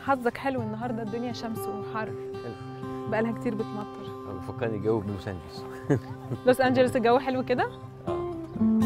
حظك حلو النهارده الدنيا شمس وحر بقالها كتير بتمطر بفكرني جو بلوس انجلوس لوس انجلوس الجو حلو كده اه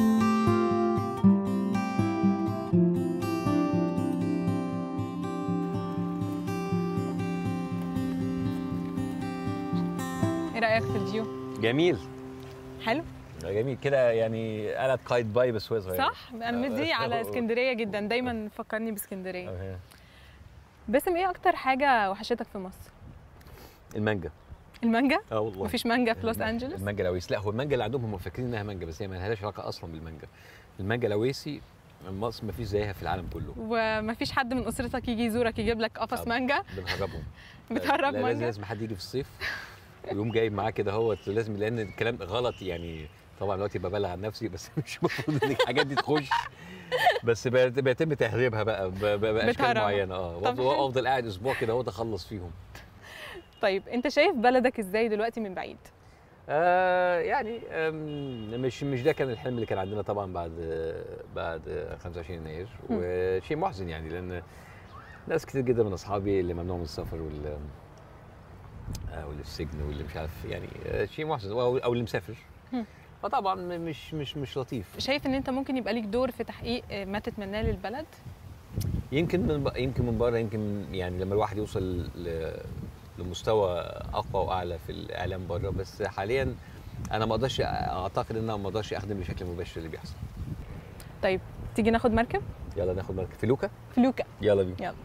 ايه رايك في الفيو جميل حلو جميل كده يعني قلت قايد باي بس وهي صغيره صح انا مدي على اسكندريه جدا دايما فكرني باسكندريه أوكي. باسم ايه اكتر حاجه وحشتك في مصر المانجا المانجا اه والله مفيش مانجا في لوس الم- انجلوس المانجا الاويسي لا هو المانجا اللي عندهم هم فاكرين انها مانجا بس هي ما لهاش علاقه اصلا بالمانجا المانجا الاويسي مصر ما فيش زيها في العالم كله ومفيش حد من اسرتك يجي يزورك يجيب لك قفص طب. مانجا بنهربهم بتهرب لا لازم مانجا لازم حد يجي في الصيف ويقوم جايب معاه كده هو لازم لان الكلام غلط يعني طبعا دلوقتي ببالغ عن نفسي بس مش المفروض ان الحاجات دي تخش بس بيت- بيتم تهريبها بقى ب- ب- باشكال بتهربها. معينه اه طب وافضل حلو. افضل قاعد اسبوع كده هو اخلص فيهم طيب انت شايف بلدك ازاي دلوقتي من بعيد آه يعني آم، مش مش ده كان الحلم اللي كان عندنا طبعا بعد بعد 25 يناير مم. وشيء محزن يعني لان ناس كتير جدا من اصحابي اللي ممنوع من السفر وال آه، واللي في السجن واللي مش عارف يعني آه، شيء محزن او أو اللي مسافر مم. فطبعا م- مش مش مش لطيف شايف ان انت ممكن يبقى ليك دور في تحقيق ما تتمناه للبلد يمكن من ب- يمكن من بره يمكن من- يعني لما الواحد يوصل ل- لمستوى اقوى واعلى في الاعلام بره بس حاليا انا ما اقدرش اعتقد ان انا ما اقدرش اخدم بشكل مباشر اللي بيحصل طيب تيجي ناخد مركب يلا ناخد مركب فلوكه فلوكه يلا بينا يلا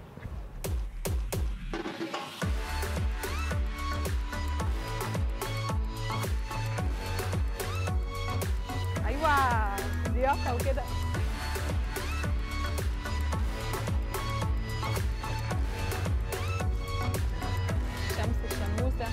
ايوه لياقه وكده شمس الشموسه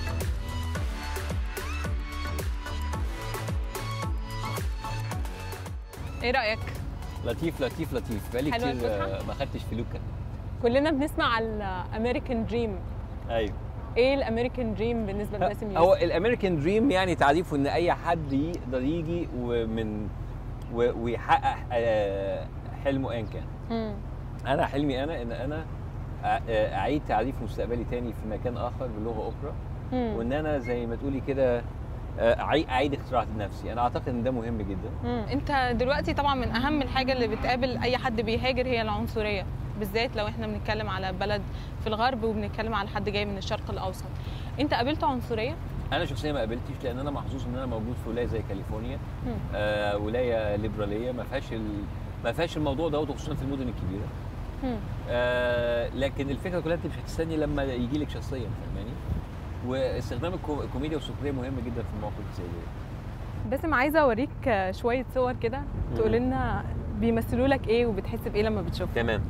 ايه رايك لطيف لطيف لطيف بقالي حلوة كتير الفسحة؟ آه، ما خدتش فلوكه كلنا بنسمع على الامريكان دريم ايوه ايه الامريكان دريم بالنسبه لباسم هو يوسف الامريكان دريم يعني تعريفه ان اي حد يقدر يجي ومن و- ويحقق آه، حلمه ايا كان مم. انا حلمي انا ان انا أ- آه، اعيد تعريف مستقبلي تاني في مكان اخر بلغه اخرى مم. وان انا زي ما تقولي كده آه، أعي- اعيد اختراع نفسي انا اعتقد ان ده مهم جدا مم. انت دلوقتي طبعا من اهم الحاجه اللي بتقابل اي حد بيهاجر هي العنصريه بالذات لو احنا بنتكلم على بلد في الغرب وبنتكلم على حد جاي من الشرق الاوسط انت قابلت عنصريه انا شخصيا ما قابلتش لان انا محظوظ ان انا موجود في ولايه زي كاليفورنيا مم. آه ولايه ليبراليه ما فيهاش ال... ما فيهاش الموضوع دوت وخصوصا في المدن الكبيره مم. آه لكن الفكره كلها انت مش هتستني لما يجي لك شخصيا فاهماني واستخدام الكو- الكوميديا والسخريه مهم جدا في المواقف زي دي باسم عايزه اوريك شويه صور كده تقول لنا بيمثلوا لك ايه وبتحس بايه لما بتشوفهم تمام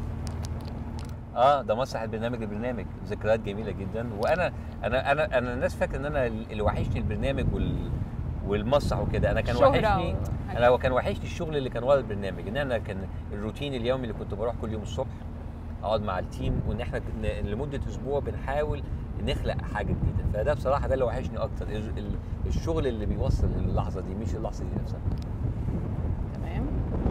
اه ده مسرح البرنامج البرنامج ذكريات جميله جدا وانا انا انا انا الناس فاكره ان انا اللي وحشني البرنامج وال والمسرح وكده انا كان الشهرة وحشني و- انا هو كان وحشني الشغل اللي كان ورا البرنامج ان انا كان الروتين اليومي اللي كنت بروح كل يوم الصبح اقعد مع التيم وان احنا كنا لمده اسبوع بنحاول نخلق حاجه جديده فده بصراحه ده اللي وحشني اكتر ال- ال- الشغل اللي بيوصل للحظه دي مش اللحظه دي نفسها تمام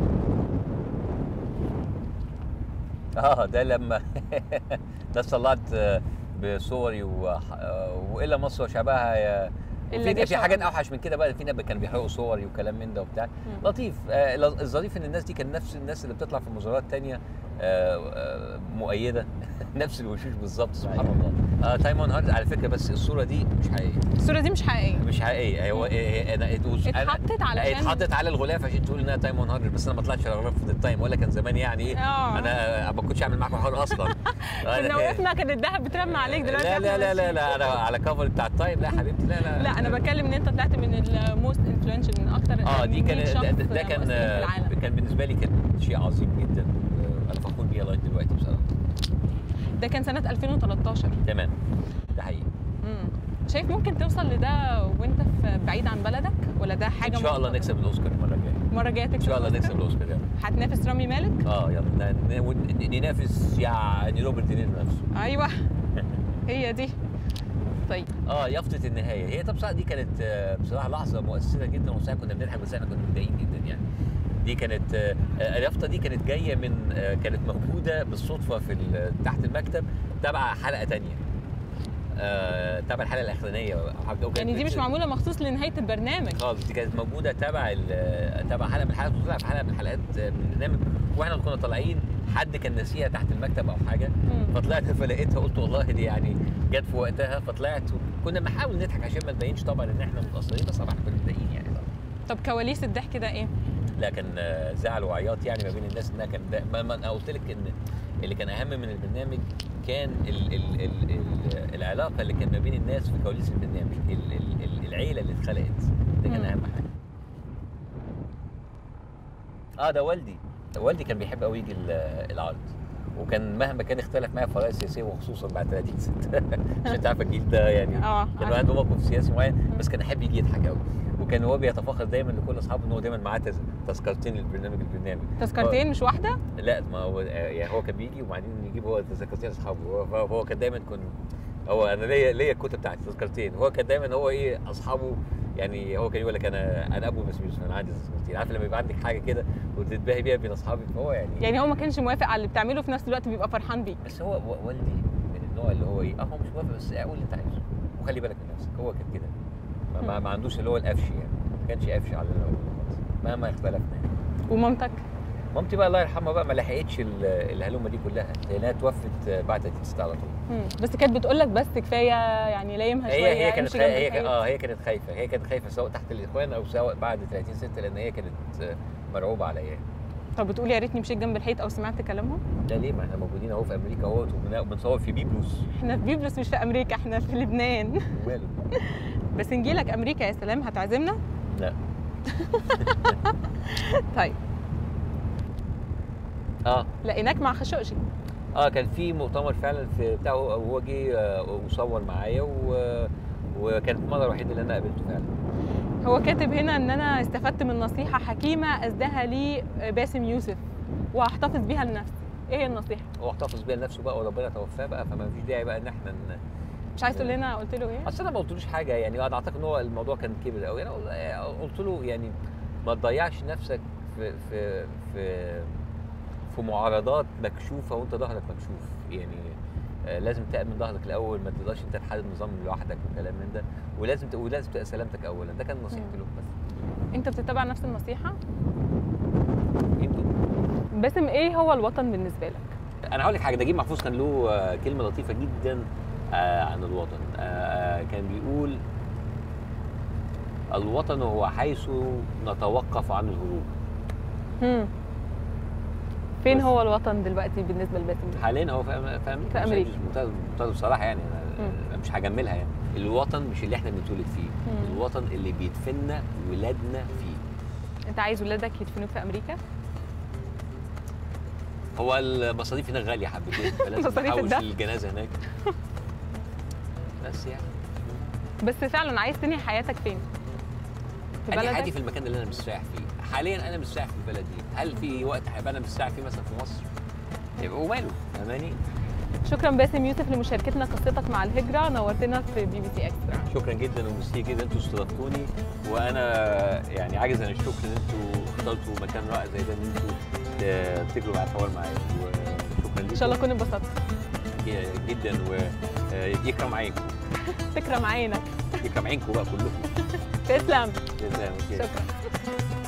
اه ده لما ده طلعت آه، بصوري وح- آه، والا مصر وشعبها يا إلا في, جيش في حاجات وأمن. اوحش من كده بقى في ناس كانوا بيحرقوا صوري وكلام من ده وبتاع مم. لطيف آه، لظ- الظريف ان الناس دي كان نفس الناس اللي بتطلع في مظاهرات تانية آه، آه، مؤيده نفس الوشوش بالظبط سبحان الله آه تايمون هارد على فكره بس الصوره دي مش حقيقيه الصوره دي مش حقيقيه مش حقيقيه هو إيه انا it was- أنا- اتحطت علشان اتحطت على الغلاف عشان تقول انها تايم 100 بس انا ما طلعتش على الغلاف في التايم ولا كان زمان يعني ايه آه. انا ما كنتش اعمل معاكم حوار اصلا كنا وقفنا كان الذهب بترمى عليك دلوقتي لا إحنا لا لا لا, ماشيين. لا انا على كفر بتاع التايم لا يا حبيبتي لا لا لا انا بتكلم ان انت طلعت من الموست انفلونشال من اكتر اه دي من كان 100 شخص ده, ده كان مؤثرين في العالم كان بالنسبه لي كان شيء عظيم جدا آه، انا فخور بيه لغايه دلوقتي بصراحه ده كان سنه 2013 تمام ده حقيقي مم. شايف ممكن توصل لده وانت في بعيد عن بلدك ولا ده حاجه ان شاء الله مخططة؟ نكسب الاوسكار المره الجايه المره الجايه تكسب ان شاء الله الأوسكار؟ نكسب الاوسكار يعني هتنافس رامي مالك اه يلا ن- ن- ون- ننافس يعني روبرت دينيرو نفسه ايوه هي دي طيب اه يافطة النهاية هي طب بصراحة دي كانت آه، بصراحة لحظة مؤثرة جدا وساعة كنا بنضحك بس احنا كنا متضايقين جدا يعني دي كانت آه، آه، اليافطه دي كانت جايه من آه، كانت موجوده بالصدفه في ال- تحت المكتب تبع حلقه تانية آه، تبع الحلقه الاخرانيه أو حاجة- وكانت يعني دي مش بت- معموله مخصوص لنهايه البرنامج خالص دي كانت موجوده تبع ال- تبع حلقه من الحلقات وطلع في حلقه من الحلقات من البرنامج واحنا كنا طالعين حد كان ناسيها تحت المكتب او حاجه مم. فطلعت فلقيتها قلت والله دي يعني جت في وقتها فطلعت كنا بنحاول نضحك عشان ما نبينش طبعا ان احنا متاثرين بس طبعا احنا كنا متضايقين يعني طبعا طب كواليس الضحك ده ايه لا كان آه، زعل وعياط يعني ما بين الناس انها كان ده ما ما انا قلت لك ان اللي كان اهم من البرنامج كان ال ال ال ال العلاقه اللي كان ما بين الناس في كواليس البرنامج ال ال ال العيله اللي اتخلقت ده كان مم. اهم حاجه اه ده والدي والدي كان بيحب قوي يجي ال- العرض وكان مهما كان اختلف معايا في قضايا سياسيه وخصوصا بعد 30 سنه عشان تعرف الجيل ده يعني اه كان عارفة. عنده موقف سياسي معين بس كان يحب يجي يضحك قوي وكان هو بيتفاخر دايما لكل اصحابه ان هو دايما معاه تز- تذكرتين للبرنامج البرنامج تذكرتين مش واحده لا ما هو يعني هو كان بيجي وبعدين يجيب هو تذكرتين لاصحابه هو- فهو هو كان دايما كن هو انا ليا ليا الكتب بتاعتي تذكرتين هو كان دايما هو ايه اصحابه يعني هو كان يقول لك انا انا ابو مسؤول انا عندي تذكرتين عارف لما يبقى عندك حاجه كده وتتباهي بيها بين اصحابك فهو يعني يعني هو ما كانش موافق على اللي بتعمله في نفس الوقت بيبقى فرحان بيك بس هو و- والدي من النوع اللي هو ايه اه هو مش موافق بس قول اللي انت عايزه وخلي بالك من نفسك هو كان كده ما, ما, ما عندوش اللي هو القفش يعني ما كانش قفش على اللي أنا بقوله خالص مهما اختلفنا يعني. ومامتك مامتي بقى الله يرحمها بقى ما لحقتش ال- الهلومه دي كلها لانها توفت بعد 30 ستة على طول مم. بس كانت بتقول لك بس كفايه يعني لايمها شويه هي هي كانت امشي خا... جنب هي كانت الحيط. اه هي كانت خايفه هي كانت خايفه سواء تحت الاخوان او سواء بعد 30 6 لان هي كانت آه، مرعوبه عليا يعني. طب بتقول يا ريتني مشيت جنب الحيط او سمعت كلامهم ده ليه ما احنا موجودين اهو في امريكا اهوت وبن- وبنصور في بيبلوس احنا في بيبلس مش في امريكا احنا في لبنان وماله بس نجيلك امريكا يا سلام هتعزمنا لا طيب اه لقيناك مع خشوقجي اه كان في مؤتمر فعلا في بتاعه وهو جه آه، وصور معايا و... وكانت المره الوحيده اللي انا قابلته فعلا هو كاتب هنا ان انا استفدت من نصيحه حكيمه اسداها لي باسم يوسف وهحتفظ بيها لنفسي ايه هي النصيحه هو احتفظ بيها لنفسه بقى وربنا توفاه بقى فما فيش داعي بقى ان احنا ن... مش عايز تقول لنا قلت له ايه اصل انا ما قلتلوش حاجه يعني انا اعتقد ان هو الموضوع كان كبر قوي انا قل- قلت له يعني ما تضيعش نفسك في في في في معارضات مكشوفه وانت ظهرك مكشوف يعني آه، لازم تامن ظهرك الاول ما تقدرش انت تحدد نظام لوحدك وكلام من ده ولازم ت- ولازم تبقى سلامتك اولا ده كان نصيحتي له بس انت بتتبع نفس النصيحه يمكن باسم ايه هو الوطن بالنسبه لك انا هقول لك حاجه نجيب محفوظ كان له آه، كلمه لطيفه جدا آه، عن الوطن آه، آه، كان بيقول الوطن هو حيث نتوقف عن الهروب هم. فين بس. هو الوطن دلوقتي بالنسبه لباسم حاليا هو في أم- في امريكا في أمريكا. ممتاز ممتاز بصراحه يعني انا أنا مش هجملها يعني الوطن مش اللي احنا بنتولد فيه مم. الوطن اللي بيدفننا ولادنا فيه انت عايز ولادك يدفنوك في امريكا هو المصاريف هناك غاليه حبتين فلازم مصاريف نحوش الدفن. الجنازه هناك بس يعني بس فعلا عايز تنهي حياتك فين في انا بلدك عادي في المكان اللي انا مستريح فيه حاليا انا مستريح في البلد دي هل في وقت هيبقى انا مستريح فيه مثلا في مصر يبقى وماله فاهماني شكرا باسم يوسف لمشاركتنا قصتك مع الهجره نورتنا في بي بي سي اكسترا شكرا جدا وميرسي جدا انتوا استضفتوني وانا يعني عاجز عن الشكر ان انتوا اخترتوا مكان رائع زي ده ان انتوا ت- تجروا على الحوار معايا وشكرا لكم ان شاء الله اكون انبسطت جدا ويكرم عينكم فكره معانا يكرم عينكم بقى كلكم تسلم جزاهم خير. شكرا